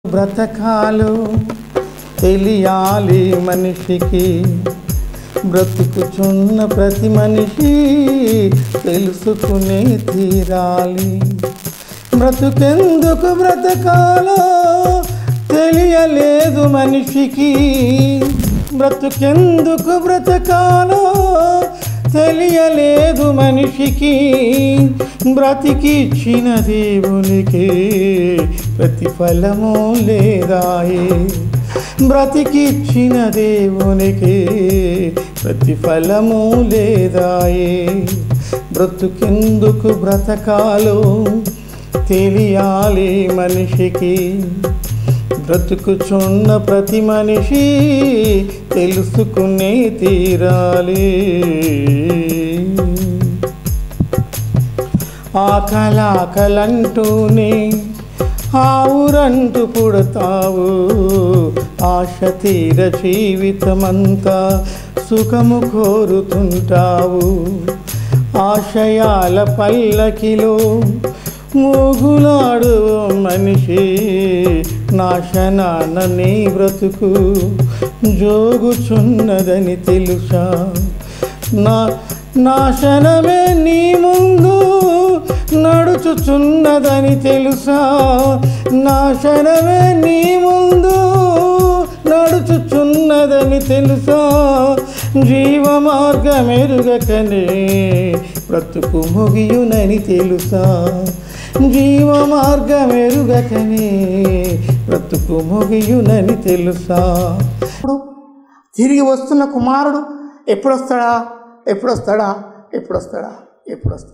బ్రతకాలు తెలియాలి మనిషికి బ్రతుకుచున్న ప్రతి మనిషి తెలుసుకునే తీరాలి బ్రతుకెందుకు బ్రతకాలో తెలియలేదు మనిషికి బ్రతుకెందుకు బ్రతకాలో తెలియలేదు మనిషికి బ్రతికిచ్చిన దేవునికి ప్రతిఫలము లేదాయే బ్రతికిచ్చిన దేవునికి ప్రతిఫలము లేదాయే బ్రతుకెందుకు బ్రతకాలో తెలియాలి మనిషికి బ్రతుకుచున్న ప్రతి మనిషి తెలుసుకునే తీరాలి ఆకలాకలంటూనే ఆవురంటూ పుడతావు ఆశ తీర జీవితమంతా సుఖము కోరుతుంటావు ఆశయాల పల్లకిలో మూగులాడు మనిషి నాశనాన నీ బ్రతుకు జోగుచున్నదని తెలుసా నా నాశనమే నీ ముందు నడుచుచున్నదని తెలుసా నాశనమే నీ ముందు నడుచుచున్నదని తెలుసా జీవ మార్గమెరుగకనే బ్రతుకు ముగియునని తెలుసా జీవ మార్గమెరుగకనే బ్రతుకు ముగియునని తెలుసా ఇప్పుడు తిరిగి వస్తున్న కుమారుడు ఎప్పుడొస్తాడా ఎప్పుడొస్తాడా ఎప్పుడొస్తాడా ఎప్పుడొస్తాడా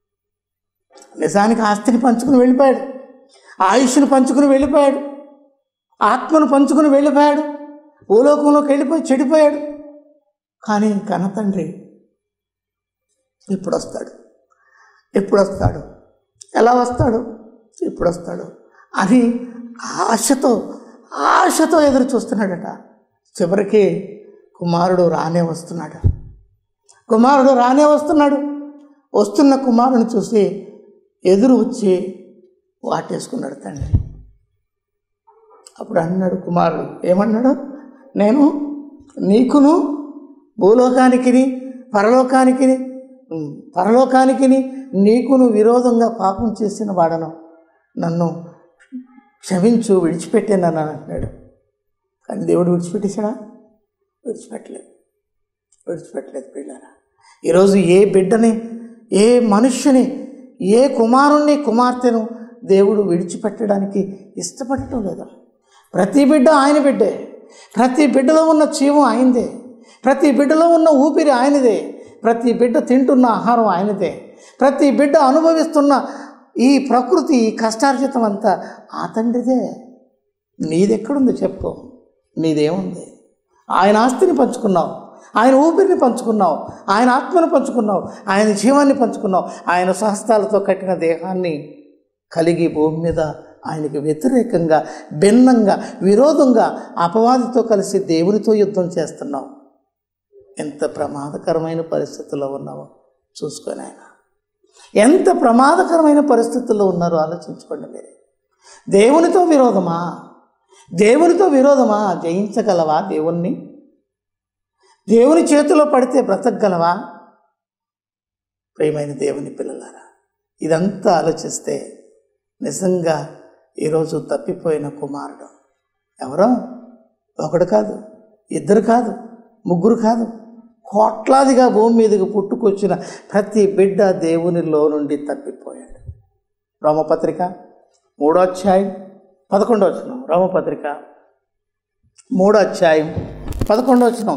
నిజానికి ఆస్తిని పంచుకుని వెళ్ళిపోయాడు ఆయుష్ను పంచుకుని వెళ్ళిపోయాడు ఆత్మను పంచుకుని వెళ్ళిపోయాడు భూలోకంలోకి వెళ్ళిపోయి చెడిపోయాడు కానీ కన్న తండ్రి ఎప్పుడు వస్తాడు ఎప్పుడు వస్తాడు ఎలా వస్తాడు ఎప్పుడు వస్తాడు అని ఆశతో ఆశతో ఎదురు చూస్తున్నాడట చివరికి కుమారుడు రానే వస్తున్నాడు కుమారుడు రానే వస్తున్నాడు వస్తున్న కుమారుని చూసి ఎదురు వచ్చి వాటేసుకున్నాడు తండ్రి అప్పుడు అన్నాడు కుమారుడు ఏమన్నాడు నేను నీకును భూలోకానికి పరలోకానికి పరలోకానికి నీకును విరోధంగా పాపం చేసిన వాడను నన్ను క్షమించు విడిచిపెట్టాను అంటున్నాడు కానీ దేవుడు విడిచిపెట్టేశాడా విడిచిపెట్టలేదు విడిచిపెట్టలేదు పిల్లరా ఈరోజు ఏ బిడ్డని ఏ మనుష్యని ఏ కుమారుణ్ణి కుమార్తెను దేవుడు విడిచిపెట్టడానికి ఇష్టపడటం లేదు ప్రతి బిడ్డ ఆయన బిడ్డే ప్రతి బిడ్డలో ఉన్న జీవం ఆయనదే ప్రతి బిడ్డలో ఉన్న ఊపిరి ఆయనదే ప్రతి బిడ్డ తింటున్న ఆహారం ఆయనదే ప్రతి బిడ్డ అనుభవిస్తున్న ఈ ప్రకృతి ఈ కష్టార్జితం అంతా ఆ తండ్రిదే నీదెక్కడుంది చెప్పు నీదేముంది ఆయన ఆస్తిని పంచుకున్నావు ఆయన ఊపిరిని పంచుకున్నావు ఆయన ఆత్మను పంచుకున్నావు ఆయన జీవాన్ని పంచుకున్నావు ఆయన సహస్తాలతో కట్టిన దేహాన్ని కలిగి భూమి మీద ఆయనకి వ్యతిరేకంగా భిన్నంగా విరోధంగా అపవాదితో కలిసి దేవునితో యుద్ధం చేస్తున్నావు ఎంత ప్రమాదకరమైన పరిస్థితుల్లో ఉన్నావో చూసుకొని ఆయన ఎంత ప్రమాదకరమైన పరిస్థితుల్లో ఉన్నారో ఆలోచించుకోండి మీరు దేవునితో విరోధమా దేవునితో విరోధమా జయించగలవా దేవుణ్ణి దేవుని చేతిలో పడితే బ్రతకగలవా ప్రియమైన దేవుని పిల్లలారా ఇదంతా ఆలోచిస్తే నిజంగా ఈరోజు తప్పిపోయిన కుమారుడు ఎవరో ఒకడు కాదు ఇద్దరు కాదు ముగ్గురు కాదు కోట్లాదిగా భూమి మీదకి పుట్టుకొచ్చిన ప్రతి బిడ్డ దేవునిలో నుండి తప్పిపోయాడు రోమపత్రిక మూడో అధ్యాయం పదకొండో వచ్చిన రోమపత్రిక మూడో అధ్యాయం పదకొండో వచ్చిన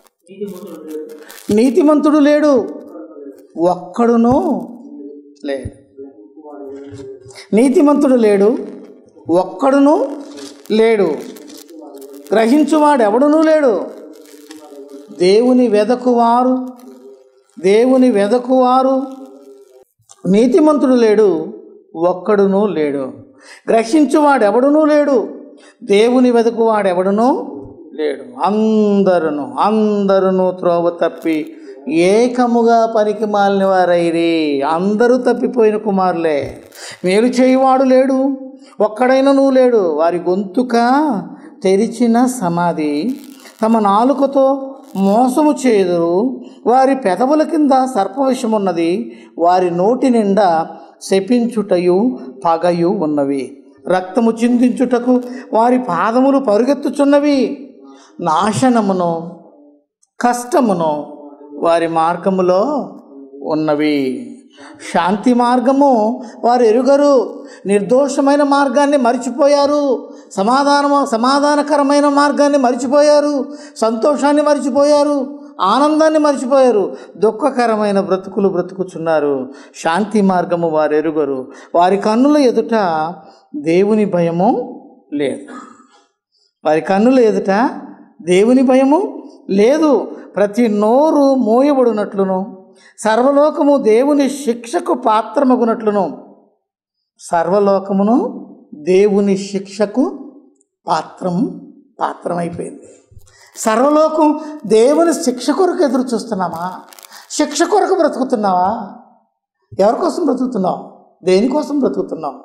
నీతిమంతుడు లేడు ఒక్కడును లేడు నీతిమంతుడు లేడు ఒక్కడును లేడు గ్రహించువాడు ఎవడునూ లేడు దేవుని వెదకువారు దేవుని వెదకువారు నీతిమంతుడు లేడు ఒక్కడునూ లేడు గ్రహించువాడు ఎవడునూ లేడు దేవుని వెదకువాడు ఎవడునూ లేడు అందరును అందరును త్రోవ తప్పి ఏకముగా పనికి మాలిన వారైరి అందరూ తప్పిపోయిన కుమారులే మేలు చేయువాడు లేడు ఒక్కడైనను లేడు వారి గొంతుక తెరిచిన సమాధి తమ నాలుకతో మోసము చేదురు వారి పెదవుల కింద సర్పవిషమున్నది వారి నోటి నిండా శపించుటయు పగయు ఉన్నవి రక్తము చిందించుటకు వారి పాదములు పరుగెత్తుచున్నవి నాశనమును కష్టమును వారి మార్గములో ఉన్నవి శాంతి మార్గము వారు ఎరుగరు నిర్దోషమైన మార్గాన్ని మర్చిపోయారు సమాధానము సమాధానకరమైన మార్గాన్ని మర్చిపోయారు సంతోషాన్ని మర్చిపోయారు ఆనందాన్ని మర్చిపోయారు దుఃఖకరమైన బ్రతుకులు బ్రతుకుచున్నారు శాంతి మార్గము వారు ఎరుగరు వారి కన్నుల ఎదుట దేవుని భయము లేదు వారి కన్నుల ఎదుట దేవుని భయము లేదు ప్రతి నోరు మోయబడినట్లును సర్వలోకము దేవుని శిక్షకు పాత్రమగునట్లును సర్వలోకమును దేవుని శిక్షకు పాత్రం పాత్రమైపోయింది సర్వలోకం దేవుని శిక్ష కొరకు ఎదురు చూస్తున్నామా శిక్ష కొరకు బ్రతుకుతున్నావా ఎవరి కోసం బ్రతుకుతున్నావు దేనికోసం బ్రతుకుతున్నావు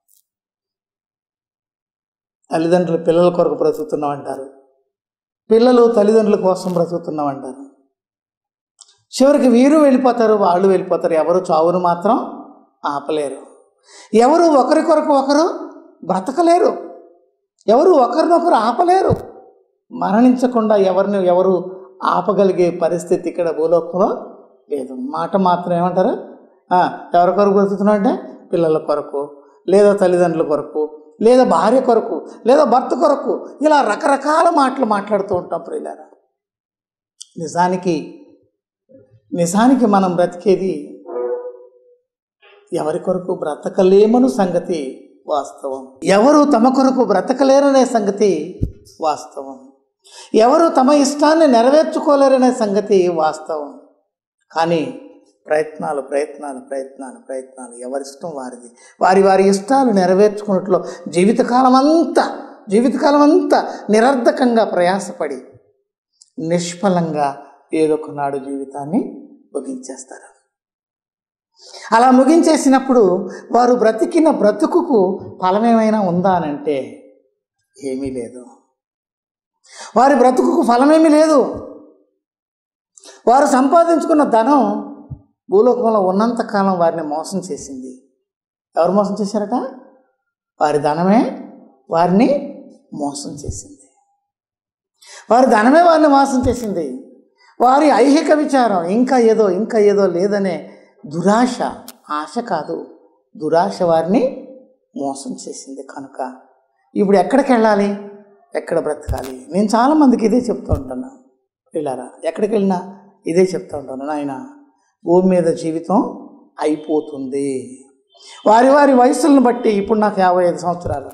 తల్లిదండ్రులు పిల్లల కొరకు బ్రతుకుతున్నాం అంటారు పిల్లలు తల్లిదండ్రుల కోసం బ్రతుకుతున్నాం అంటారు చివరికి వీరు వెళ్ళిపోతారు వాళ్ళు వెళ్ళిపోతారు ఎవరు చావును మాత్రం ఆపలేరు ఎవరు ఒకరి కొరకు ఒకరు బ్రతకలేరు ఎవరు ఒకరినొకరు ఆపలేరు మరణించకుండా ఎవరిని ఎవరు ఆపగలిగే పరిస్థితి ఇక్కడ భూలోకంలో లేదు మాట మాత్రం ఏమంటారు ఆ, ఎవరి కొరకు బ్రతుకుతున్నావు అంటే పిల్లల కొరకు లేదా తల్లిదండ్రుల కొరకు లేదా భార్య కొరకు లేదా భర్త కొరకు ఇలా రకరకాల మాటలు మాట్లాడుతూ ఉంటాం ప్రియులారా నిజానికి నిజానికి మనం బ్రతికేది ఎవరి కొరకు బ్రతకలేమను సంగతి వాస్తవం ఎవరు తమ కొరకు బ్రతకలేరనే సంగతి వాస్తవం ఎవరు తమ ఇష్టాన్ని నెరవేర్చుకోలేరనే సంగతి వాస్తవం కానీ ప్రయత్నాలు ప్రయత్నాలు ప్రయత్నాలు ప్రయత్నాలు ఎవరిష్టం వారిది వారి వారి ఇష్టాలు నెరవేర్చుకున్నట్లో జీవితకాలం అంతా జీవితకాలం అంతా నిరర్ధకంగా ప్రయాసపడి నిష్ఫలంగా ఏదో ఒకనాడు జీవితాన్ని ముగించేస్తారు అలా ముగించేసినప్పుడు వారు బ్రతికిన బ్రతుకుకు ఫలమేమైనా ఉందా అని అంటే ఏమీ లేదు వారి బ్రతుకుకు ఫలమేమీ లేదు వారు సంపాదించుకున్న ధనం భూలోకంలో ఉన్నంతకాలం వారిని మోసం చేసింది ఎవరు మోసం చేశారట వారి ధనమే వారిని మోసం చేసింది వారి ధనమే వారిని మోసం చేసింది వారి ఐహిక విచారం ఇంకా ఏదో ఇంకా ఏదో లేదనే దురాశ ఆశ కాదు దురాశ వారిని మోసం చేసింది కనుక ఇప్పుడు ఎక్కడికి వెళ్ళాలి ఎక్కడ బ్రతకాలి నేను చాలామందికి ఇదే చెప్తూ ఉంటాను పిల్లరా ఎక్కడికి వెళ్ళినా ఇదే చెప్తూ ఉంటాను నాయన భూమి మీద జీవితం అయిపోతుంది వారి వారి వయసులను బట్టి ఇప్పుడు నాకు యాభై ఐదు సంవత్సరాలు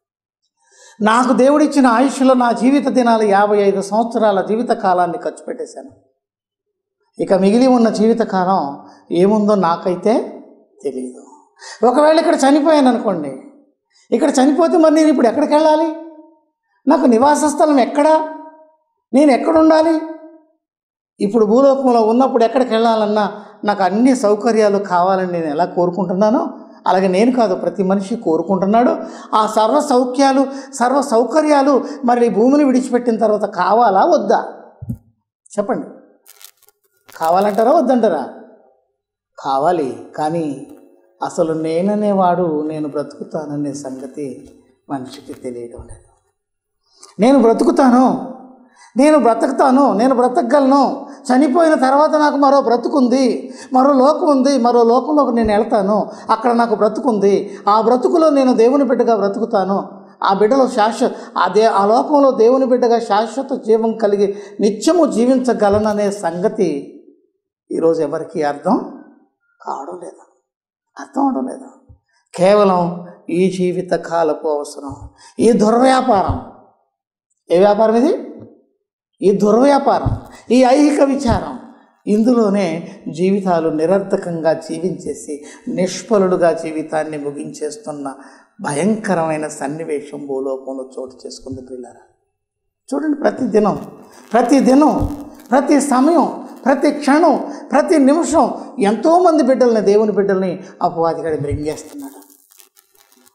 నాకు దేవుడిచ్చిన ఆయుష్లో నా జీవిత దినాలు యాభై ఐదు సంవత్సరాల జీవిత కాలాన్ని ఖర్చు పెట్టేశాను ఇక మిగిలి ఉన్న జీవితకాలం ఏముందో నాకైతే తెలియదు ఒకవేళ ఇక్కడ చనిపోయాను అనుకోండి ఇక్కడ చనిపోతే మరి నేను ఇప్పుడు ఎక్కడికి వెళ్ళాలి నాకు నివాస స్థలం ఎక్కడా నేను ఎక్కడ ఉండాలి ఇప్పుడు భూలోకంలో ఉన్నప్పుడు ఎక్కడికి వెళ్ళాలన్నా నాకు అన్ని సౌకర్యాలు కావాలని నేను ఎలా కోరుకుంటున్నానో అలాగే నేను కాదు ప్రతి మనిషి కోరుకుంటున్నాడు ఆ సర్వ సౌఖ్యాలు సర్వ సౌకర్యాలు మరి ఈ భూమిని విడిచిపెట్టిన తర్వాత కావాలా వద్దా చెప్పండి కావాలంటారా వద్దంటారా కావాలి కానీ అసలు నేననేవాడు నేను బ్రతుకుతాననే సంగతి మనిషికి తెలియడం లేదు నేను బ్రతుకుతాను నేను బ్రతుకుతాను నేను బ్రతకగలను చనిపోయిన తర్వాత నాకు మరో బ్రతుకుంది మరో లోకం ఉంది మరో లోకంలోకి నేను వెళ్తాను అక్కడ నాకు బ్రతుకుంది ఆ బ్రతుకులో నేను దేవుని బిడ్డగా బ్రతుకుతాను ఆ బిడ్డలో శాశ్వత ఆ దే ఆ లోకంలో దేవుని బిడ్డగా శాశ్వత జీవం కలిగి నిత్యము జీవించగలననే సంగతి ఈరోజు ఎవరికి అర్థం కావడం లేదు అర్థం అవడం లేదు కేవలం ఈ జీవిత కాలపు అవసరం ఈ దుర్వ్యాపారం ఏ వ్యాపారం ఇది ఈ దుర్వ్యాపారం ఈ ఐహిక విచారం ఇందులోనే జీవితాలు నిరర్థకంగా జీవించేసి నిష్ఫలుడుగా జీవితాన్ని ముగించేస్తున్న భయంకరమైన సన్నివేశం భూలోకంలో చోటు చేసుకుంది పిల్లరా చూడండి ప్రతి దినం ప్రతి దినం ప్రతి సమయం ప్రతి క్షణం ప్రతి నిమిషం ఎంతోమంది బిడ్డల్ని దేవుని బిడ్డల్ని అపవాదిగాడి మృంగేస్తున్నాడు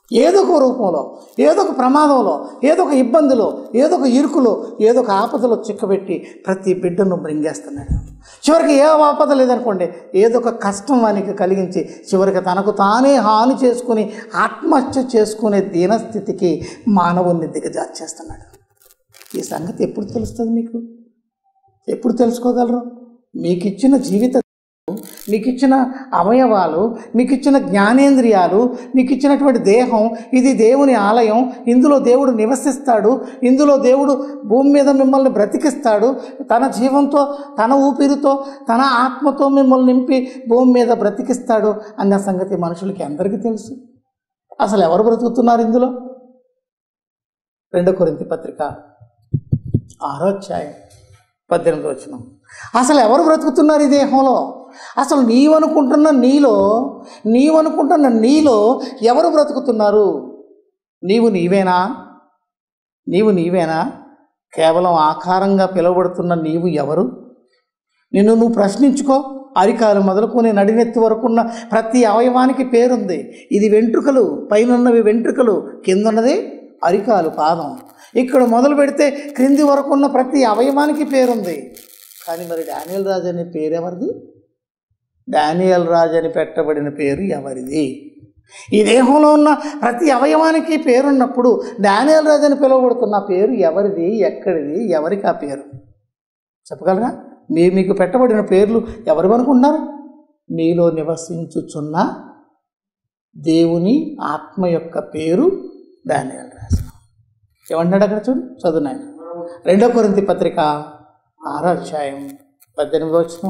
ఏదో ఒక రూపంలో ఏదో ఒక ప్రమాదంలో ఏదో ఒక ఇబ్బందిలో ఏదో ఒక ఇరుకులో ఏదో ఒక ఆపదలో చిక్కబెట్టి ప్రతి బిడ్డను మృంగేస్తున్నాడు చివరికి ఏ ఆపద లేదనుకోండి ఏదో ఒక కష్టం వానికి కలిగించి చివరికి తనకు తానే హాని చేసుకుని ఆత్మహత్య చేసుకునే దీనస్థితికి మానవుని దిగజార్చేస్తున్నాడు ఈ సంగతి ఎప్పుడు తెలుస్తుంది మీకు ఎప్పుడు తెలుసుకోగలరు మీకు ఇచ్చిన జీవిత మీకు ఇచ్చిన అవయవాలు మీకు ఇచ్చిన జ్ఞానేంద్రియాలు మీకు ఇచ్చినటువంటి దేహం ఇది దేవుని ఆలయం ఇందులో దేవుడు నివసిస్తాడు ఇందులో దేవుడు భూమి మీద మిమ్మల్ని బ్రతికిస్తాడు తన జీవంతో తన ఊపిరితో తన ఆత్మతో మిమ్మల్ని నింపి భూమి మీద బ్రతికిస్తాడు అన్న సంగతి మనుషులకి అందరికీ తెలుసు అసలు ఎవరు బ్రతుకుతున్నారు ఇందులో రెండో కొరింతి పత్రిక ఆరో అధ్యాయం పద్దెనిమిది వచ్చిన అసలు ఎవరు బ్రతుకుతున్నారు ఈ దేహంలో అసలు నీవనుకుంటున్న నీలో నీవనుకుంటున్న నీలో ఎవరు బ్రతుకుతున్నారు నీవు నీవేనా నీవు నీవేనా కేవలం ఆకారంగా పిలువబడుతున్న నీవు ఎవరు నిన్ను నువ్వు ప్రశ్నించుకో అరికాలు మొదలుకొని నడినెత్తి వరకున్న ప్రతి అవయవానికి పేరుంది ఇది వెంట్రుకలు పైనున్నవి వెంట్రుకలు కిందున్నది అరికాలు పాదం ఇక్కడ మొదలు పెడితే క్రింది వరకు ఉన్న ప్రతి అవయవానికి పేరుంది కానీ మరి డానియల్ రాజు అనే పేరు ఎవరిది డానియల్ రాజు అని పెట్టబడిన పేరు ఎవరిది ఈ దేహంలో ఉన్న ప్రతి అవయవానికి పేరున్నప్పుడు డానియల్ రాజు అని పిలువబడుతున్న పేరు ఎవరిది ఎక్కడిది ఎవరికి ఆ పేరు చెప్పగలరా మీరు మీకు పెట్టబడిన పేర్లు ఎవరు అనుకుంటున్నారు మీలో నివసించుచున్న దేవుని ఆత్మ యొక్క పేరు డానియల్ రాజు ఏమంటాడు అక్కడ చూడు చదువు నాయన రెండో కొరింతి పత్రిక ఆరో అధ్యాయం పద్దెనిమిది వచ్చిన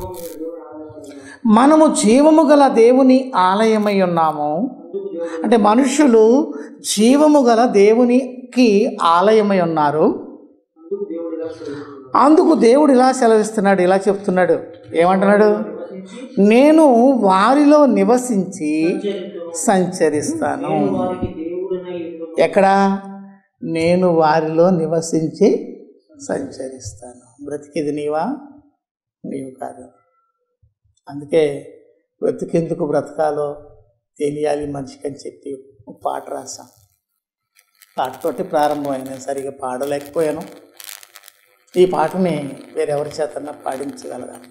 మనము జీవము గల దేవుని ఆలయమై ఉన్నాము అంటే మనుషులు జీవము గల దేవునికి ఆలయమై ఉన్నారు అందుకు దేవుడు ఇలా సెలవిస్తున్నాడు ఇలా చెప్తున్నాడు ఏమంటున్నాడు నేను వారిలో నివసించి సంచరిస్తాను ఎక్కడ నేను వారిలో నివసించి సంచరిస్తాను బ్రతికేది నీవా నీవు కాదు అందుకే బ్రతికెందుకు బ్రతకాలో తెలియాలి మనిషికి అని చెప్పి ఒక పాట రాశాం పాటతోటి ప్రారంభమైన సరిగా పాడలేకపోయాను ఈ పాటని వేరెవరి చేతన్నా పాడించగలగాలి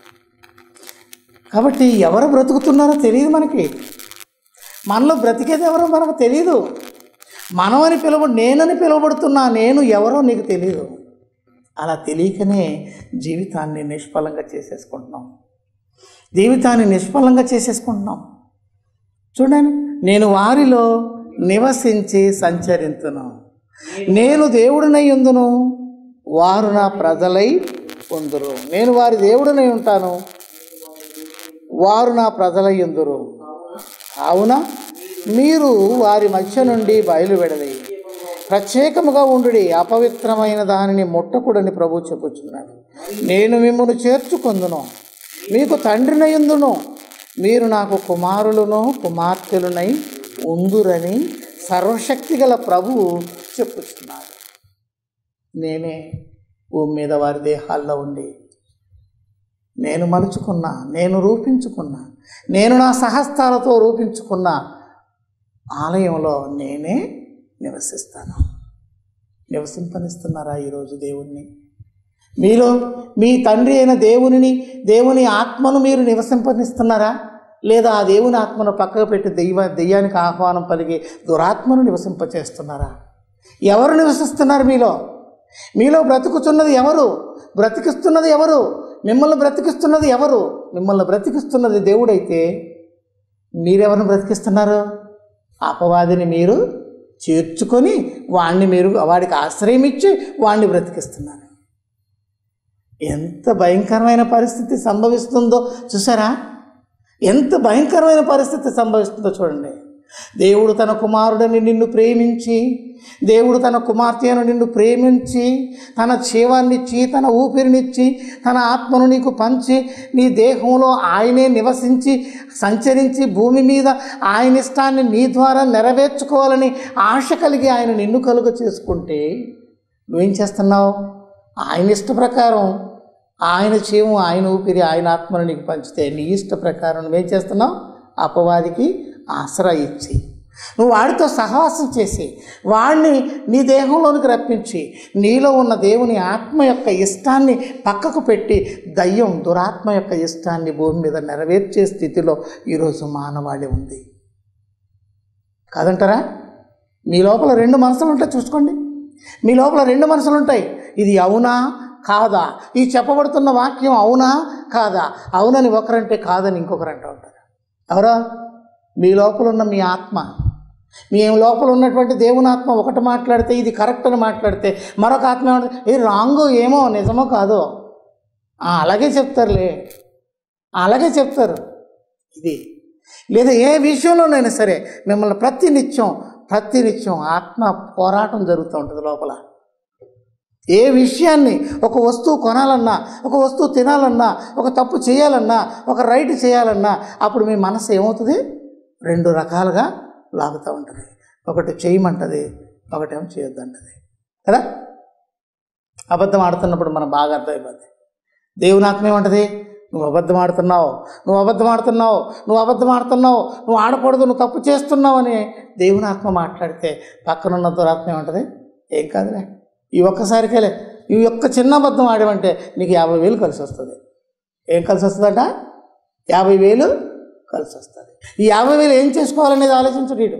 కాబట్టి ఎవరు బ్రతుకుతున్నారో తెలియదు మనకి మనలో బ్రతికేది ఎవరో మనకు తెలియదు మనం అని పిలువ నేనని పిలువబడుతున్నా నేను ఎవరో నీకు తెలియదు అలా తెలియకనే జీవితాన్ని నిష్ఫలంగా చేసేసుకుంటున్నాం జీవితాన్ని నిష్ఫలంగా చేసేసుకుంటున్నాం చూడండి నేను వారిలో నివసించి సంచరింతును నేను దేవుడినై ఉందును వారు నా ప్రజలై ఉందురు నేను వారి దేవుడినై ఉంటాను వారు నా ప్రజలై ఉందురు కావున మీరు వారి మధ్య నుండి బయలువెడలి ప్రత్యేకముగా ఉండుడి అపవిత్రమైన దానిని ముట్టకుడని ప్రభు చెప్పుచున్నాడు నేను మిమ్మల్ని చేర్చుకొందును మీకు తండ్రినయుందును మీరు నాకు కుమారులను కుమార్తెలునై ఉందురని సర్వశక్తి గల ప్రభువు చెప్పుచున్నాడు నేనే భూమి మీద వారి దేహాల్లో ఉండి నేను మలుచుకున్నా నేను రూపించుకున్నా నేను నా సహస్తాలతో రూపించుకున్న ఆలయంలో నేనే నివసిస్తాను నివసింపనిస్తున్నారా ఈరోజు దేవుణ్ణి మీలో మీ తండ్రి అయిన దేవునిని దేవుని ఆత్మను మీరు నివసింపనిస్తున్నారా లేదా ఆ దేవుని ఆత్మను పక్కకు పెట్టి దెయ్య దెయ్యానికి ఆహ్వానం పలిగి దురాత్మను నివసింపచేస్తున్నారా ఎవరు నివసిస్తున్నారు మీలో మీలో బ్రతుకుతున్నది ఎవరు బ్రతికిస్తున్నది ఎవరు మిమ్మల్ని బ్రతికిస్తున్నది ఎవరు మిమ్మల్ని బ్రతికిస్తున్నది దేవుడైతే మీరెవరిని బ్రతికిస్తున్నారు అపవాదిని మీరు చేర్చుకొని వాణ్ణి మీరు వాడికి ఆశ్రయం ఇచ్చి వాణ్ణి బ్రతికిస్తున్నారు ఎంత భయంకరమైన పరిస్థితి సంభవిస్తుందో చూసారా ఎంత భయంకరమైన పరిస్థితి సంభవిస్తుందో చూడండి దేవుడు తన కుమారుడిని నిన్ను ప్రేమించి దేవుడు తన కుమార్తెను నిన్ను ప్రేమించి తన జీవాన్నిచ్చి తన ఊపిరినిచ్చి తన ఆత్మను నీకు పంచి నీ దేహంలో ఆయనే నివసించి సంచరించి భూమి మీద ఆయన ఇష్టాన్ని నీ ద్వారా నెరవేర్చుకోవాలని ఆశ కలిగి ఆయన నిన్ను కలుగ చేసుకుంటే నువ్వేం చేస్తున్నావు ఆయన ఇష్ట ప్రకారం ఆయన జీవం ఆయన ఊపిరి ఆయన ఆత్మను నీకు పంచితే నీ ఇష్ట ప్రకారం నువ్వేం చేస్తున్నావు అపవాదికి ఆసరా ఇచ్చి నువ్వు వాడితో సహవాసం చేసి వాడిని నీ దేహంలోనికి రప్పించి నీలో ఉన్న దేవుని ఆత్మ యొక్క ఇష్టాన్ని పక్కకు పెట్టి దయ్యం దురాత్మ యొక్క ఇష్టాన్ని భూమి మీద నెరవేర్చే స్థితిలో ఈరోజు మానవాళి ఉంది కాదంటారా మీ లోపల రెండు మనసులు ఉంటాయి చూసుకోండి మీ లోపల రెండు మనసులు ఉంటాయి ఇది అవునా కాదా ఈ చెప్పబడుతున్న వాక్యం అవునా కాదా అవునని ఒకరంటే కాదని ఇంకొకరంటూ ఉంటారు ఎవరా మీ లోపల ఉన్న మీ ఆత్మ మీ లోపల ఉన్నటువంటి దేవుని ఆత్మ ఒకటి మాట్లాడితే ఇది కరెక్ట్ అని మాట్లాడితే మరొక ఆత్మ ఏమంటుంది ఏ రాంగ్ ఏమో నిజమో కాదో "ఆ, అలాగే చెప్తారులే "ఆ, అలాగే చెప్తారు ఇది లేదా ఏ విషయంలోనైనా సరే మిమ్మల్ని ప్రతి నిత్యం ప్రతి నిత్యం ఆత్మ పోరాటం జరుగుతూ ఉంటుంది లోపల ఏ విషయాన్ని ఒక వస్తువు కొనాలన్నా ఒక వస్తువు తినాలన్నా ఒక తప్పు చేయాలన్నా ఒక రైట్ చేయాలన్నా అప్పుడు మీ మనసు ఏమవుతుంది రెండు రకాలుగా లాగుతూ ఉంటుంది ఒకటి చేయమంటది ఒకటేమో చేయొద్దంటది కదా అబద్ధం ఆడుతున్నప్పుడు మనం బాగా అర్థమైపోద్ది దేవుని ఆత్మ ఏమంటది నువ్వు అబద్ధం ఆడుతున్నావు నువ్వు అబద్ధం ఆడుతున్నావు నువ్వు అబద్ధం ఆడుతున్నావు నువ్వు ఆడకూడదు నువ్వు తప్పు చేస్తున్నావు అని దేవుని ఆత్మ మాట్లాడితే పక్కనున్న దురాత్మ ఏమంటది ఏం కాదులే ఈ ఒక్కసారికేలే ఈ ఒక్క చిన్న అబద్ధం ఆడమంటే నీకు యాభై వేలు కలిసి వస్తుంది ఏం కలిసి వస్తుందంట యాభై వేలు కలిసి వస్తుంది ఈ యాభై వేలు ఏం చేసుకోవాలనేది ఆలోచించడు వీడు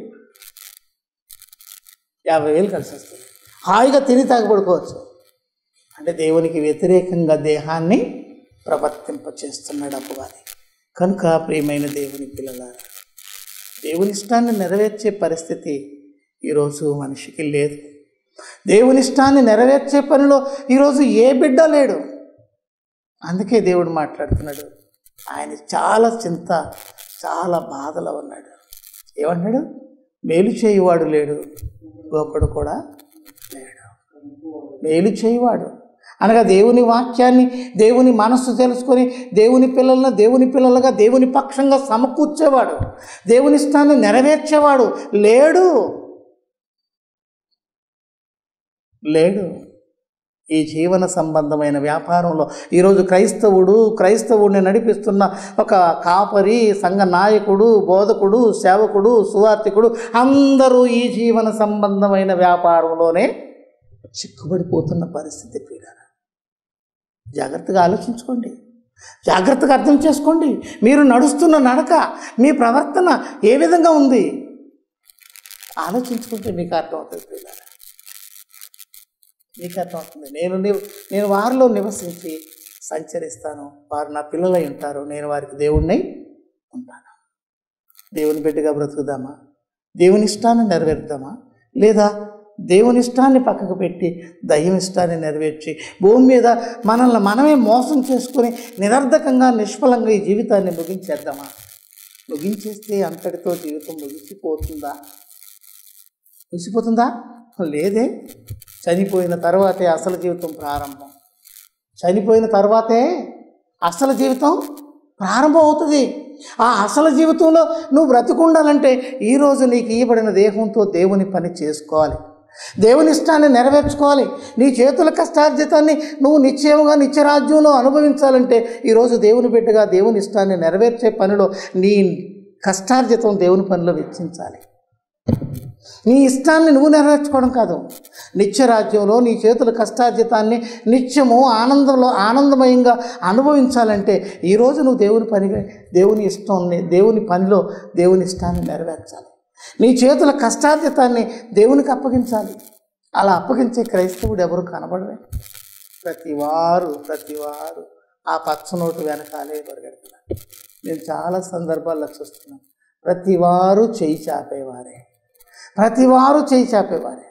యాభై వేలు కలిసి వస్తుంది హాయిగా తిని తాగబడుకోవచ్చు అంటే దేవునికి వ్యతిరేకంగా దేహాన్ని ప్రవర్తింపచేస్తున్నాడు అపవాది కనుక ప్రియమైన దేవుని పిల్లలారా దేవుని ఇష్టాన్ని నెరవేర్చే పరిస్థితి ఈరోజు మనిషికి లేదు దేవుని ఇష్టాన్ని నెరవేర్చే పనిలో ఈరోజు ఏ బిడ్డ లేడు అందుకే దేవుడు మాట్లాడుతున్నాడు ఆయన చాలా చింత చాలా బాధలో ఉన్నాడు ఏమన్నాడు మేలు చేయువాడు లేడు గొప్పడు కూడా లేడు మేలు చేయువాడు అనగా దేవుని వాక్యాన్ని దేవుని మనస్సు తెలుసుకొని దేవుని పిల్లలను దేవుని పిల్లలుగా దేవుని పక్షంగా సమకూర్చేవాడు దేవుని ఇష్టాన్ని నెరవేర్చేవాడు లేడు లేడు ఈ జీవన సంబంధమైన వ్యాపారంలో ఈరోజు క్రైస్తవుడు క్రైస్తవుడిని నడిపిస్తున్న ఒక కాపరి సంఘ నాయకుడు బోధకుడు సేవకుడు సువార్థికుడు అందరూ ఈ జీవన సంబంధమైన వ్యాపారంలోనే చిక్కుబడిపోతున్న పరిస్థితి పీడ జాగ్రత్తగా ఆలోచించుకోండి జాగ్రత్తగా అర్థం చేసుకోండి మీరు నడుస్తున్న నడక మీ ప్రవర్తన ఏ విధంగా ఉంది ఆలోచించుకుంటే మీకు అర్థమవుతుంది పిల్లలు మీకు అర్థమవుతుంది నేను నివ నేను వారిలో నివసించి సంచరిస్తాను వారు నా పిల్లలై ఉంటారు నేను వారికి దేవుణ్ణి ఉంటాను దేవుని బిడ్డగా బ్రతుకుదామా దేవుని ఇష్టాన్ని నెరవేరుద్దామా లేదా దేవుని ఇష్టాన్ని పక్కకు పెట్టి దయ్యం ఇష్టాన్ని నెరవేర్చి భూమి మీద మనల్ని మనమే మోసం చేసుకొని నిరర్ధకంగా నిష్ఫలంగా ఈ జీవితాన్ని ముగించేద్దామా ముగించేస్తే అంతటితో జీవితం ముగిసిపోతుందా ముగిసిపోతుందా లేదే చనిపోయిన తర్వాతే అసలు జీవితం ప్రారంభం చనిపోయిన తర్వాతే అసలు జీవితం ప్రారంభం అవుతుంది ఆ అసలు జీవితంలో నువ్వు బ్రతికుండాలంటే ఈరోజు నీకు ఇవ్వబడిన దేహంతో దేవుని పని చేసుకోవాలి దేవుని ఇష్టాన్ని నెరవేర్చుకోవాలి నీ చేతుల కష్టార్జితాన్ని నువ్వు నిశ్చయముగా నిత్యరాజ్యంలో అనుభవించాలంటే ఈరోజు దేవుని బిడ్డగా దేవుని ఇష్టాన్ని నెరవేర్చే పనిలో నీ కష్టార్జితం దేవుని పనిలో వెచ్చించాలి నీ ఇష్టాన్ని నువ్వు నెరవేర్చుకోవడం కాదు నిత్యరాజ్యంలో నీ చేతుల కష్టార్జితాన్ని నిత్యము ఆనందంలో ఆనందమయంగా అనుభవించాలంటే ఈరోజు నువ్వు దేవుని పని దేవుని ఇష్టాన్ని దేవుని పనిలో దేవుని ఇష్టాన్ని నెరవేర్చాలి నీ చేతుల కష్టార్జితాన్ని దేవునికి అప్పగించాలి అలా అప్పగించే క్రైస్తవుడు ఎవరు కనబడలే ప్రతివారు ప్రతివారు ఆ పచ్చనోటు వెనకాలే పరిగెడుతున్నారు నేను చాలా సందర్భాల్లో చూస్తున్నాను ప్రతివారు చేయి చాపేవారే ప్రతివారు చేయి చాపేవారే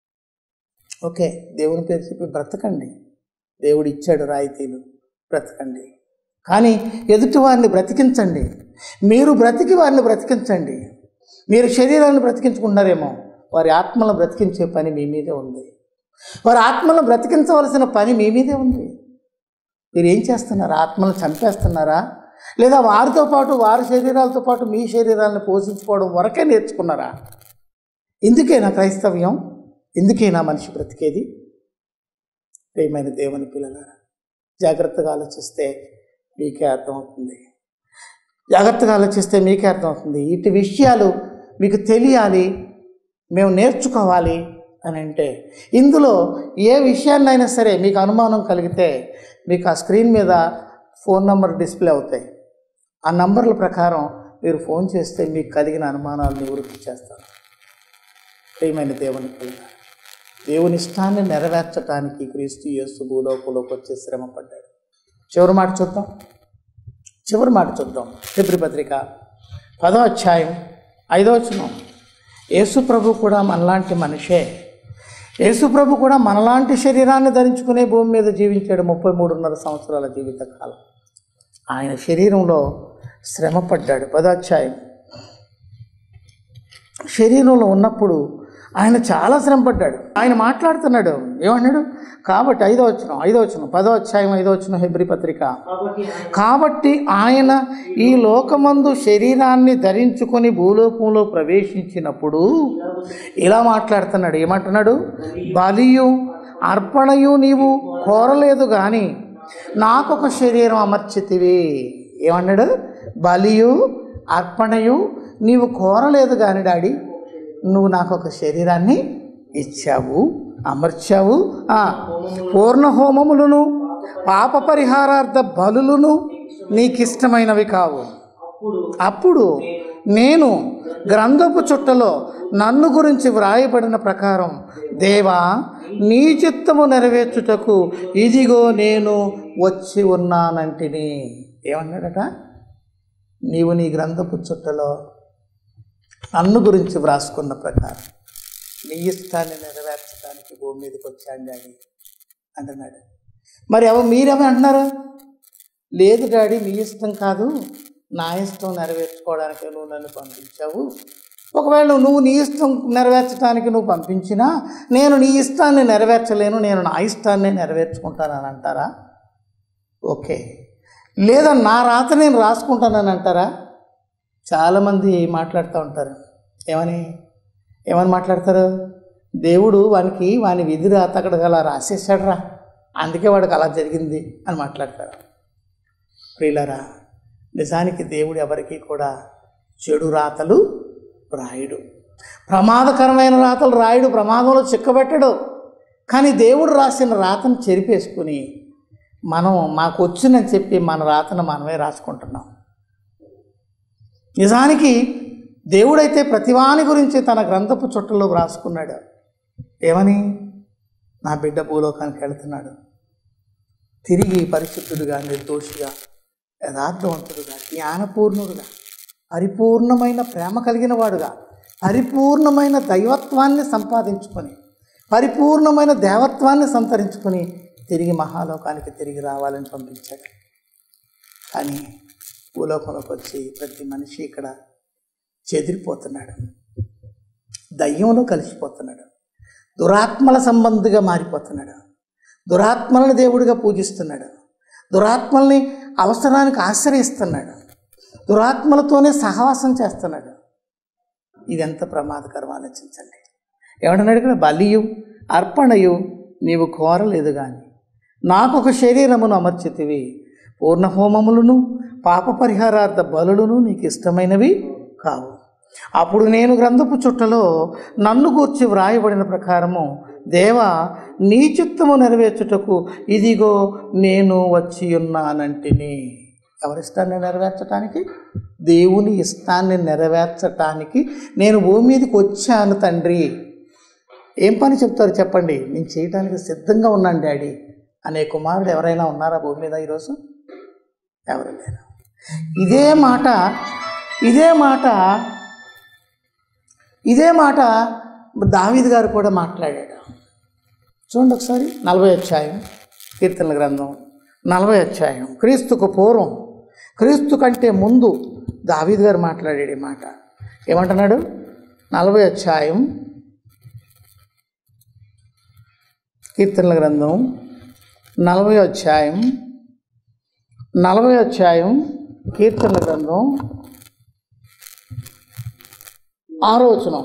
ఓకే దేవుని పేరు చెప్పి బ్రతకండి దేవుడు ఇచ్చాడు రాయితీలు బ్రతకండి కానీ ఎదుటి వారిని బ్రతికించండి మీరు బ్రతికి వారిని బ్రతికించండి మీరు శరీరాన్ని బ్రతికించుకుంటున్నారేమో వారి ఆత్మలను బ్రతికించే పని మీ మీదే ఉంది వారి ఆత్మలను బ్రతికించవలసిన పని మీ మీదే ఉంది మీరు ఏం చేస్తున్నారు ఆత్మలను చంపేస్తున్నారా లేదా వారితో పాటు వారి శరీరాలతో పాటు మీ శరీరాలను పోషించుకోవడం వరకే నేర్చుకున్నారా ఎందుకేనా క్రైస్తవ్యం ఎందుకేనా మనిషి బ్రతికేది ప్రియమైన దేవుని పిల్లలారా జాగ్రత్తగా ఆలోచిస్తే మీకే అర్థమవుతుంది జాగ్రత్తగా ఆలోచిస్తే మీకే అర్థమవుతుంది ఇటు విషయాలు మీకు తెలియాలి మేము నేర్చుకోవాలి అని అంటే ఇందులో ఏ విషయాన్నైనా సరే మీకు అనుమానం కలిగితే మీకు ఆ స్క్రీన్ మీద ఫోన్ నంబర్ డిస్ప్లే అవుతాయి ఆ నంబర్ల ప్రకారం మీరు ఫోన్ చేస్తే మీకు కలిగిన అనుమానాలు నివృత్తి చేస్తారు ప్రియమైన దేవుని పిల్లలు దేవుని ఇష్టాన్ని నెరవేర్చడానికి క్రీస్తు యేసు భూలోకంలోకి వచ్చి శ్రమ పడ్డాడు చివరి మాట చూద్దాం చివరి మాట చూద్దాం ఫిబ్రి పత్రిక పదో అధ్యాయం ఐదో వచనం యేసు ప్రభు కూడా మనలాంటి మనిషే యేసు ప్రభు కూడా మనలాంటి శరీరాన్ని ధరించుకునే భూమి మీద జీవించాడు ముప్పై మూడున్నర సంవత్సరాల జీవిత కాలం ఆయన శరీరంలో శ్రమ పడ్డాడు పదాధ్యాయం శరీరంలో ఉన్నప్పుడు ఆయన చాలా శ్రమ పడ్డాడు ఆయన మాట్లాడుతున్నాడు ఏమన్నాడు కాబట్టి ఐదో వచ్చిన ఐదో వచ్చిన పదో అధ్యాయం ఐదో వచ్చిన హెబ్రి పత్రిక కాబట్టి ఆయన కాబట్టి ఆయన ఈ లోకమందు శరీరాన్ని ధరించుకొని భూలోకంలో ప్రవేశించినప్పుడు ఇలా మాట్లాడుతున్నాడు ఏమంటున్నాడు బలియు అర్పణయు నీవు కోరలేదు కానీ నాకొక శరీరం అమర్చితివి ఏమన్నాడు బలియు అర్పణయు నీవు కోరలేదు కానీ డాడీ నువ్వు నాకు ఒక శరీరాన్ని ఇచ్చావు అమర్చావు ఆ, పూర్ణ హోమములను పాప పరిహారార్థ బలులను నీకు ఇష్టమైనవి కావు అప్పుడు అప్పుడు నేను గ్రంథపు చుట్టలో నన్ను గురించి వ్రాయబడిన ప్రకారం దేవా నీ చిత్తము నెరవేర్చుటకు ఇదిగో నేను వచ్చి ఉన్నానంటిని ఏమన్నాడట నీవు నీ గ్రంథపు చుట్టలో నన్ను గురించి వ్రాసుకున్న ప్రకారం నీ ఇష్టాన్ని నెరవేర్చడానికి భూమి మీదకి వచ్చాను డాడీ అంటున్నాడు మరి ఎవ మీరేమో అంటున్నారు లేదు డాడీ మీ ఇష్టం కాదు నా ఇష్టం నెరవేర్చుకోవడానికి నువ్వు నన్ను పంపించావు ఒకవేళ నువ్వు నీ ఇష్టం నెరవేర్చడానికి నువ్వు పంపించినా నేను నీ ఇష్టాన్ని నెరవేర్చలేను నేను నా ఇష్టాన్ని నెరవేర్చుకుంటానని అంటారా ఓకే లేదా నా రాత నేను రాసుకుంటానని అంటారా చాలామంది మాట్లాడుతూ ఉంటారు ఏమని ఏమని మాట్లాడతారు దేవుడు వానికి వాని విధి రాత అక్కడ అలా రాసేసాడురా అందుకే వాడికి అలా జరిగింది అని మాట్లాడతారు ప్రియులరా నిజానికి దేవుడు ఎవరికి కూడా చెడు రాతలు రాయుడు ప్రమాదకరమైన రాతలు రాయుడు ప్రమాదంలో చిక్కబెట్టడు కానీ దేవుడు రాసిన రాతను చెరిపేసుకుని మనం మాకు వచ్చిందని చెప్పి మన రాతను మనమే రాసుకుంటున్నాం నిజానికి దేవుడైతే ప్రతివాని గురించి తన గ్రంథపు చుట్టలో వ్రాసుకున్నాడు ఏమని నా బిడ్డ భూలోకానికి వెళుతున్నాడు తిరిగి పరిశుద్ధుడుగా నిర్దోషిగా యథార్థవంతుడుగా జ్ఞానపూర్ణుడుగా పరిపూర్ణమైన ప్రేమ కలిగిన వాడుగా పరిపూర్ణమైన దైవత్వాన్ని సంపాదించుకొని పరిపూర్ణమైన దేవత్వాన్ని సంతరించుకొని తిరిగి మహాలోకానికి తిరిగి రావాలని పంపించాడు కానీ భూలోకంలోకి వచ్చి ప్రతి మనిషి ఇక్కడ చెదిరిపోతున్నాడు దయ్యంలో కలిసిపోతున్నాడు దురాత్మల సంబంధిగా మారిపోతున్నాడు దురాత్మలను దేవుడిగా పూజిస్తున్నాడు దురాత్మల్ని అవసరానికి ఆశ్రయిస్తున్నాడు దురాత్మలతోనే సహవాసం చేస్తున్నాడు ఇది ఎంత ప్రమాదకరం ఆలోచించండి ఏమంటున్నాడు ఇక్కడ బలియు అర్పణయు నీవు కోరలేదు కానీ నాకు ఒక శరీరమును అమర్చితివి పూర్ణ హోమములను పాప పరిహారార్థ బలులను నీకు ఇష్టమైనవి కావు అప్పుడు నేను గ్రంథపు చుట్టలో నన్ను గూర్చి వ్రాయబడిన ప్రకారము దేవా నీ చిత్తము నెరవేర్చుటకు ఇదిగో నేను వచ్చి ఉన్నానంటిని ఎవరి ఇష్టాన్ని నెరవేర్చటానికి దేవుని ఇష్టాన్ని నెరవేర్చటానికి నేను భూమి మీదకి వచ్చాను తండ్రి ఏం పని చెప్తారు చెప్పండి నేను చేయడానికి సిద్ధంగా ఉన్నాను డాడీ అనే కుమారుడు ఎవరైనా ఉన్నారా భూమి మీద ఈరోజు ఎవరు లేరు ఇదే మాట ఇదే మాట ఇదే మాట దావీద్ గారు కూడా మాట్లాడాడు చూడండి ఒకసారి నలభై అధ్యాయం కీర్తనల గ్రంథం నలభై అధ్యాయం క్రీస్తుకు పూర్వం క్రీస్తు కంటే ముందు దావీద్ గారు మాట్లాడాడు ఈ మాట ఏమంటున్నాడు నలభై అధ్యాయం కీర్తనల గ్రంథం నలభై అధ్యాయం నలభై అధ్యాయం కీర్తనల గ్రంథం ఆరోచనం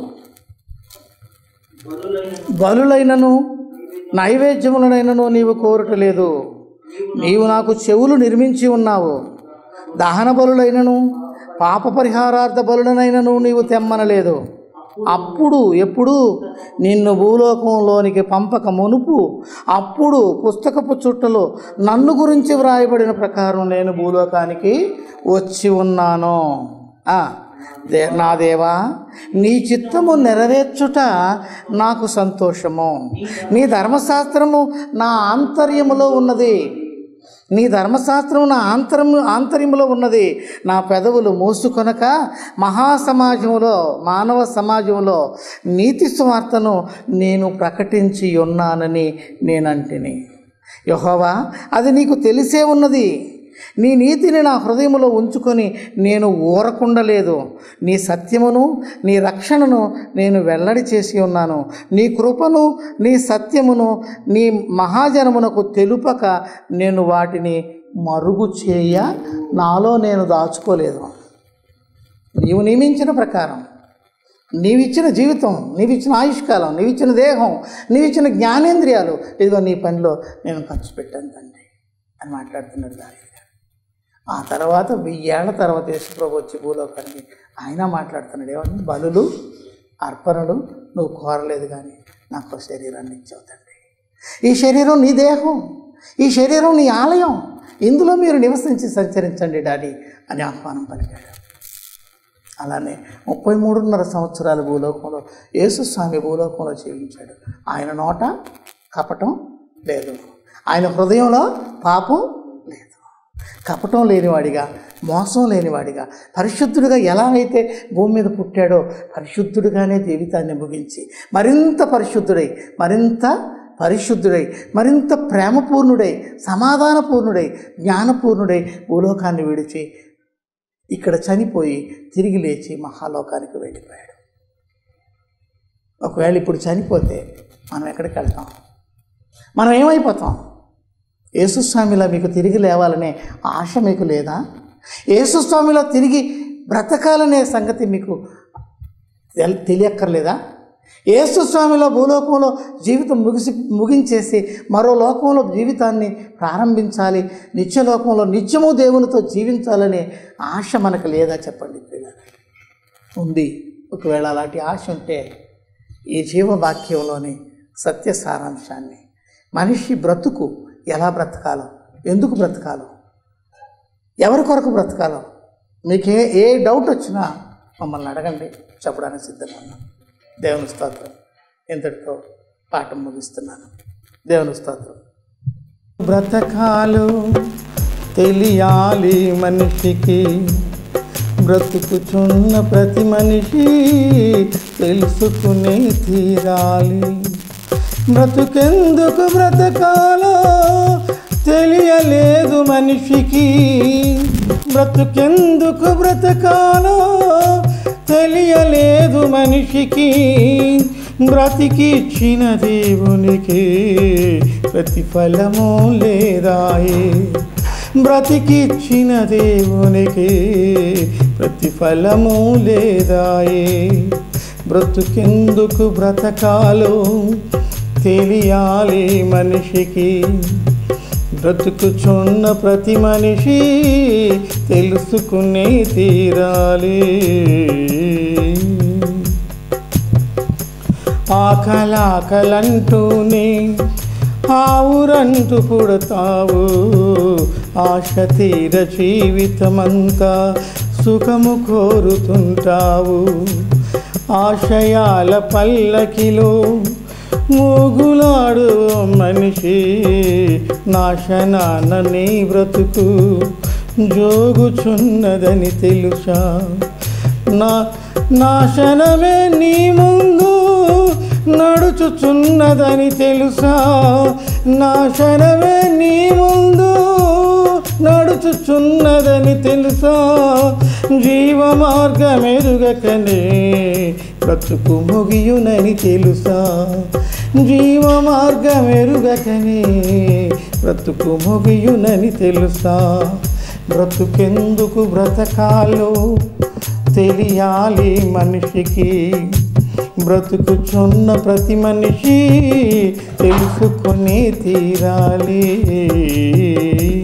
బలులైన బలులైనను నైవేద్యములనైనను నీవు కోరటలేదు నీవు నాకు చెవులు నిర్మించి ఉన్నావు దహన బలులైనను పాప పరిహారార్థ బలులనైనను నీవు తెమ్మనలేదు అప్పుడు ఎప్పుడు నిన్ను భూలోకంలోనికి పంపక మునుపు అప్పుడు పుస్తకపు చుట్టలో నన్ను గురించి వ్రాయబడిన ప్రకారం నేను భూలోకానికి వచ్చి ఉన్నాను ఆ, దే నా దేవా నీ చిత్తము నెరవేర్చుట నాకు సంతోషము నీ ధర్మశాస్త్రము నా ఆంతర్యములో ఉన్నది నీ ధర్మశాస్త్రం నా ఆంతరము ఆంతర్యములో ఉన్నది నా పెదవులు మూసుకొనక మహాసమాజంలో మానవ సమాజంలో నీతి స్వార్థను నేను ప్రకటించి ఉన్నానని నేనంటిని యహోవా అది నీకు తెలిసే ఉన్నది నీ నీతిని నా హృదయంలో ఉంచుకొని నేను ఊరకుండలేదు నీ సత్యమును నీ రక్షణను నేను వెల్లడి చేసి ఉన్నాను నీ కృపను నీ సత్యమును నీ మహాజనమునకు తెలుపక నేను వాటిని మరుగు చేయ నాలో నేను దాచుకోలేదు నీవు నియమించిన ప్రకారం నీవిచ్చిన జీవితం నీవిచ్చిన ఆయుష్కాలం నీవిచ్చిన దేహం నీవిచ్చిన జ్ఞానేంద్రియాలు ఇదిగో నీ పనిలో నేను ఖర్చు పెట్టాను తండ్రి అని మాట్లాడుతున్నాడు దావీదు గారు ఆ తర్వాత వెయ్యేళ్ల తర్వాత యేసుప్రభు వచ్చి భూలోకానికి ఆయన మాట్లాడుతున్నాడు ఏమన్నా బలులు అర్పణలు నువ్వు కోరలేదు కానీ నాకు శరీరాన్ని ఇచ్చావు తండ్రి ఈ శరీరం నీ దేహం ఈ శరీరం నీ ఆలయం ఇందులో మీరు నివసించి సంచరించండి డాడీ అని ఆహ్వానం పలికాడు అలానే ముప్పై మూడున్నర సంవత్సరాల భూలోకంలో యేసుస్వామి భూలోకంలో జీవించాడు ఆయన నోట కపటం లేదు ఆయన హృదయంలో పాపం లేదు కపటం లేనివాడిగా మోసం లేనివాడిగా పరిశుద్ధుడిగా ఎలా అయితే భూమి మీద పుట్టాడో పరిశుద్ధుడిగానే జీవితాన్ని ముగించి మరింత పరిశుద్ధుడై మరింత పరిశుద్ధుడై మరింత ప్రేమపూర్ణుడై సమాధానపూర్ణుడై జ్ఞానపూర్ణుడై భూలోకాన్ని విడిచి ఇక్కడ చనిపోయి తిరిగి లేచి మహాలోకానికి వెళ్ళిపోయాడు ఒకవేళ ఇప్పుడు చనిపోతే మనం ఎక్కడికి వెళ్తాం మనం ఏమైపోతాం యేసుస్వామిలా మీకు తిరిగి లేవాలనే ఆశ మీకు లేదా యేసుస్వామిలో తిరిగి బ్రతకాలనే సంగతి మీకు తెల్- తెలియక్కర్లేదా యేసుస్వామిలో భూలోకంలో జీవితం ముగిసి ముగించేసి మరో లోకంలో జీవితాన్ని ప్రారంభించాలి నిత్యలోకంలో నిత్యము దేవునితో జీవించాలనే ఆశ మనకు లేదా చెప్పండి పిల్లలు ఉంది ఒకవేళ అలాంటి ఆశ ఉంటే ఈ జీవవాక్యంలోని సత్య సారాంశాన్ని మనిషి బ్రతుకు ఎలా బ్రతకాలో ఎందుకు బ్రతకాలో ఎవరి కొరకు బ్రతకాలో మీకు ఏ ఏ డౌట్ వచ్చినా మమ్మల్ని అడగండి చెప్పడానికి సిద్ధంగా ఉన్నాం దేవుని స్తోత్రం ఇంతటితో పాఠం ముగిస్తున్నాను దేవుని స్తోత్రం బ్రతకాలు తెలియాలి మనిషికి బ్రతుకుచున్న ప్రతి మనిషి తెలుసుకునే తీరాలి బ్రతుకెందుకు బ్రతకాలో తెలియలేదు మనిషికి బ్రతుకెందుకు బ్రతకాలో తెలియలేదు మనిషికి బ్రతికిచ్చిన దేవునికి ప్రతిఫలము లేదాయే బ్రతికిచ్చిన దేవునికి ప్రతిఫలము లేదాయే బ్రతుకెందుకు బ్రతకాలో తెలియాలి మనిషికి బ్రతుకుచున్న ప్రతి మనిషి తెలుసుకునే తీరాలి ఆకలాకలంటూనే ఆవురంటూ పుడతావు ఆశ తీర జీవితమంతా సుఖము కోరుతుంటావు ఆశయాల పల్లకిలో మూగులాడు మనిషి నాశనాన నీ బ్రతుకు జోగుచున్నదని తెలుసా నా నాశనమే నీ ముందు నడుచుచున్నదని తెలుసా నాశనమే నీ ముందు నడుచుచున్నదని తెలుసా జీవ మార్గమెరుగకనే బ్రతుకు ముగియునని తెలుసా జీవ మార్గమెరుగకనే బ్రతుకు ముగియునని తెలుసా బ్రతుకెందుకు బ్రతకాలో తెలియాలి మనిషికి బ్రతుకుచున్న ప్రతి మనిషి తెలుసుకొని తీరాలి